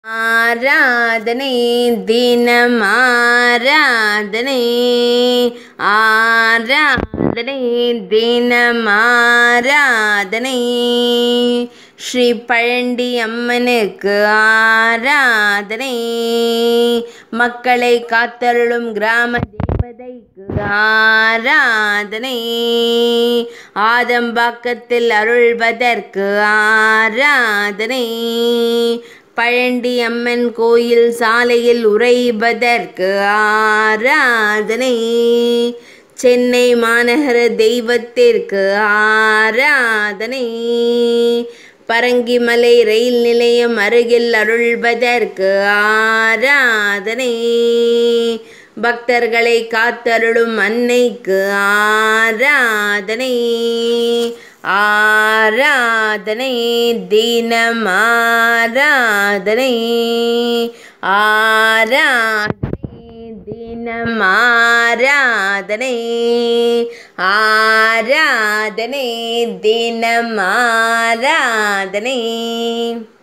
ஆராதனை தினம் ஆராதனை ஆராதனை தினம் ஆராதனை ஸ்ரீ பழண்டி அம்மனுக்கு ஆராதனை மக்களை காத்தருளும் கிராம தேவதைக்கு ஆராதனை ஆதம்பாக்கத்தில் அருள்வதற்கு ஆராதனை பழண்டி அம்மன் கோயில் சாலையில் உறைவதற்கு ஆராதனை சென்னை மாநகர தெய்வத்திற்கு ஆராதனை பரங்கிமலை ரயில் நிலையம் அருகில் அருள்வதற்கு ஆராதனை பக்தர்களை காத்தருளும் அன்னைக்கு ஆராதனை ஆராதனை தினம் ஆராதனை ஆராதனை தினம் ஆராதனை ஆராதனை தினம் ஆராதனை